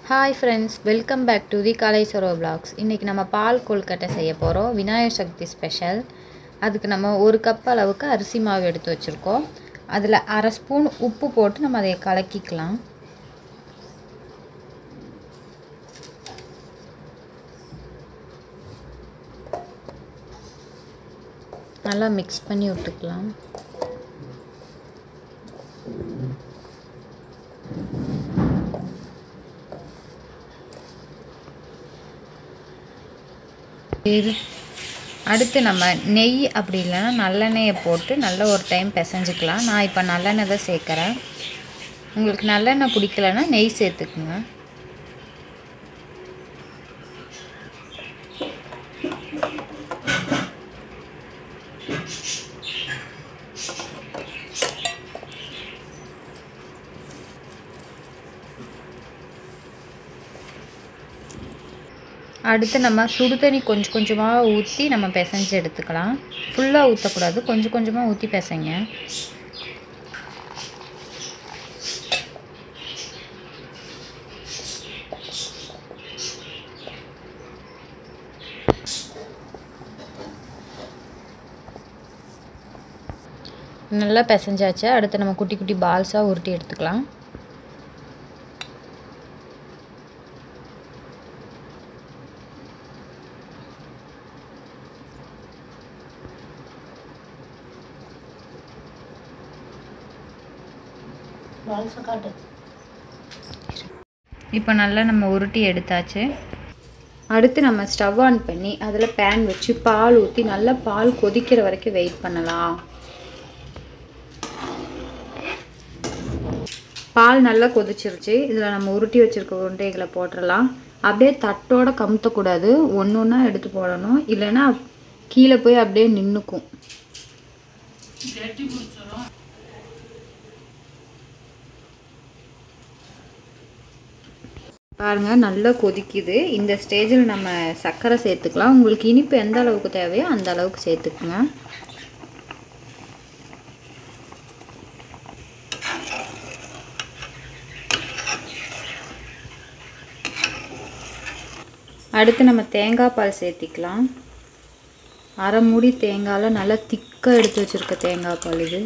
hi friends welcome back to the கலைசரோ blogs இன்றைக்கி நம்ம பால் கொழுக்கட்டை செய்ய போகிறோம் விநாயகர் சக்தி ஸ்பெஷல் அதுக்கு நம்ம ஒரு கப் அளவுக்கு அரிசி மாவு எடுத்து வச்சுருக்கோம் அதில் அரை ஸ்பூன் உப்பு போட்டு நம்ம அதை கலக்கிக்கலாம் நல்லா மிக்ஸ் பண்ணி விட்டுக்கலாம் இது அடுத்து நம்ம நெய் அப்படி இல்லைன்னா நல்லெண்ணெயை போட்டு நல்ல ஒரு டைம் பிசைஞ்சிக்கலாம் நான் இப்போ நல்லெண்ணெய் தான் சேர்க்குறேன் உங்களுக்கு நல்லெண்ணெய் பிடிக்கலன்னா நெய் சேர்த்துக்குங்க அடுத்து நம்ம சுடு தண்ணி கொஞ்சம் கொஞ்சமாக ஊற்றி நம்ம பிசைஞ்சு எடுத்துக்கலாம் ஃபுல்லாக ஊற்றக்கூடாது கொஞ்சம் கொஞ்சமாக ஊற்றி பிசைங்க நல்லா பிசைஞ்சாச்சு அடுத்து நம்ம குட்டி குட்டி பால்ஸாக உருட்டி எடுத்துக்கலாம் இப்போ நல்லா நம்ம உருட்டி எடுத்தாச்சு அடுத்து நம்ம ஸ்டவ் ஆன் பண்ணி அதில் பேன் வச்சு பால் ஊற்றி நல்லா பால் கொதிக்கிற வரைக்கும் வெயிட் பண்ணலாம் பால் நல்லா கொதிச்சிருச்சு இதில் நம்ம உருட்டி வச்சுருக்க உருண்டைகளை போட்டுடலாம் அப்படியே தட்டோட கமுத்தக்கூடாது ஒன்று ஒன்றா எடுத்து போடணும் இல்லைன்னா கீழே போய் அப்படியே நின்றுக்கும் பாருங்கள் நல்லா கொதிக்குது இந்த ஸ்டேஜில் நம்ம சர்க்கரை சேர்த்துக்கலாம் உங்களுக்கு இனிப்பு எந்த அளவுக்கு தேவையோ அந்த அளவுக்கு சேர்த்துக்குங்க அடுத்து நம்ம தேங்காய் பால் சேர்த்திக்கலாம் அரை மூடி தேங்காயில் நல்லா திக்காக எடுத்து வச்சுருக்க தேங்காய் பால் இது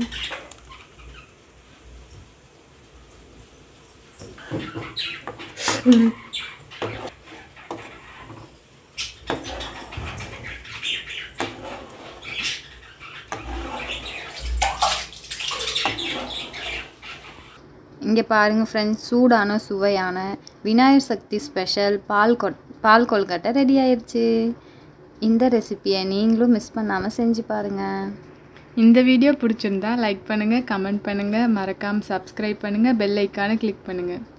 இங்கே பாருங்கள் ஃப்ரெண்ட்ஸ் சூடான சுவையான விநாயகர் சக்தி ஸ்பெஷல் பால் கொ பால் கொல்கட்டை ரெடி ஆயிடுச்சு இந்த ரெசிப்பியை நீங்களும் மிஸ் பண்ணாமல் செஞ்சு பாருங்கள் இந்த வீடியோ பிடிச்சிருந்தா லைக் பண்ணுங்கள் கமெண்ட் பண்ணுங்கள் மறக்காமல் சப்ஸ்கிரைப் பண்ணுங்கள் பெல் ஐக்கானை கிளிக் பண்ணுங்கள்